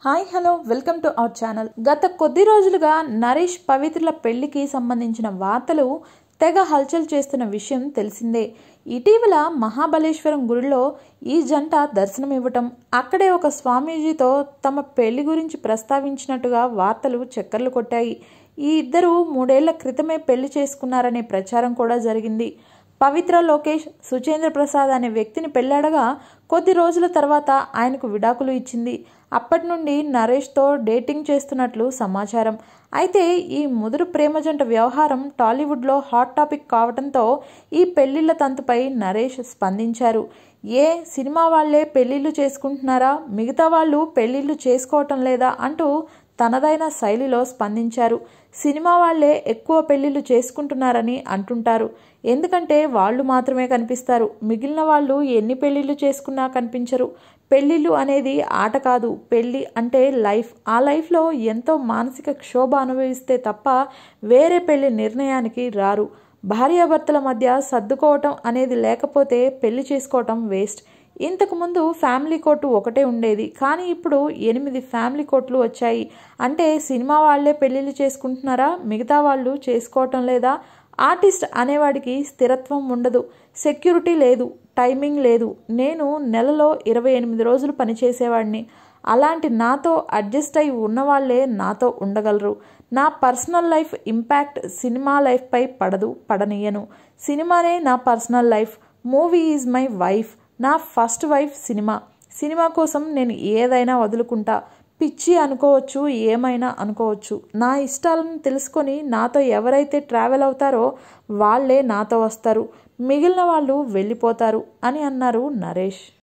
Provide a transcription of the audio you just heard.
hi hello welcome to our channel గత కొద్ది రోజులుగా నరేష్ పవిత్రల పెళ్లికి సంబంధించిన వార్తలు తెగ హల్చల్ చేస్తున్న విషయం తెలిసిందే ఇటీవల మహాబలేశ్వరం గుడిలో ఈ జంట దర్శనమివ్వటం అక్కడే ఒక స్వామీజీతో తమ పెళ్లి గురించి ప్రస్తావించినట్టుగా వార్తలు చక్కర్లు కొట్టాయి ఈ ఇద్దరు మూడేళ్ల క్రితమే పెళ్లి చేసుకున్నారనే ప్రచారం కూడా జరిగింది పవిత్ర లోకేష్ సుచేంద్ర ప్రసాద్ అనే వ్యక్తిని పెళ్ళాడగా కొద్ది రోజుల తర్వాత ఆయనకు విడాకులు ఇచ్చింది అప్పటి నుండి నరేష్తో డేటింగ్ చేస్తున్నట్లు సమాచారం అయితే ఈ ముదురు ప్రేమ జంట వ్యవహారం టాలీవుడ్లో హాట్ టాపిక్ కావడంతో ఈ పెళ్లిళ్ల తంతుపై నరేష్ స్పందించారు ఏ సినిమా వాళ్లే పెళ్లిళ్ళు చేసుకుంటున్నారా మిగతా వాళ్ళు పెళ్లిళ్ళు చేసుకోవటం లేదా అంటూ తనదైన శైలిలో స్పందించారు సినిమా వాళ్లే ఎక్కువ పెళ్లిళ్ళు చేసుకుంటున్నారని అంటుంటారు ఎందుకంటే వాళ్ళు మాత్రమే కనిపిస్తారు మిగిలిన వాళ్ళు ఎన్ని పెళ్లిళ్ళు చేసుకున్నా కనిపించరు పెళ్ళిళ్ళు అనేది ఆట కాదు పెళ్ళి అంటే లైఫ్ ఆ లైఫ్లో ఎంతో మానసిక క్షోభ అనుభవిస్తే తప్ప వేరే పెళ్లి నిర్ణయానికి రారు భార్యాభర్తల మధ్య సర్దుకోవటం అనేది లేకపోతే పెళ్లి చేసుకోవటం వేస్ట్ ఇంతకుముందు ఫ్యామిలీ కోర్టు ఒకటే ఉండేది కానీ ఇప్పుడు ఎనిమిది ఫ్యామిలీ కోర్టులు వచ్చాయి అంటే సినిమా వాళ్లే పెళ్లిళ్ళు చేసుకుంటున్నారా మిగతా వాళ్ళు చేసుకోవటం లేదా ఆర్టిస్ట్ అనేవాడికి స్థిరత్వం ఉండదు సెక్యూరిటీ లేదు టైమింగ్ లేదు నేను నెలలో ఇరవై ఎనిమిది రోజులు పనిచేసేవాడిని అలాంటి నాతో అడ్జస్ట్ అయి ఉన్నవాళ్లే నాతో ఉండగలరు నా పర్సనల్ లైఫ్ ఇంపాక్ట్ సినిమా లైఫ్పై పడదు పడనీయను సినిమానే నా personal life movie is my wife నా ఫస్ట్ వైఫ్ సినిమా సినిమా కోసం నేను ఏదైనా వదులుకుంటా పిచ్చి అనుకోవచ్చు ఏమైనా అనుకోవచ్చు నా ఇష్టాలను తెలుసుకొని నాతో ఎవరైతే ట్రావెల్ అవుతారో వాళ్ళే నాతో వస్తారు మిగిలిన వాళ్ళు వెళ్ళిపోతారు అని అన్నారు నరేష్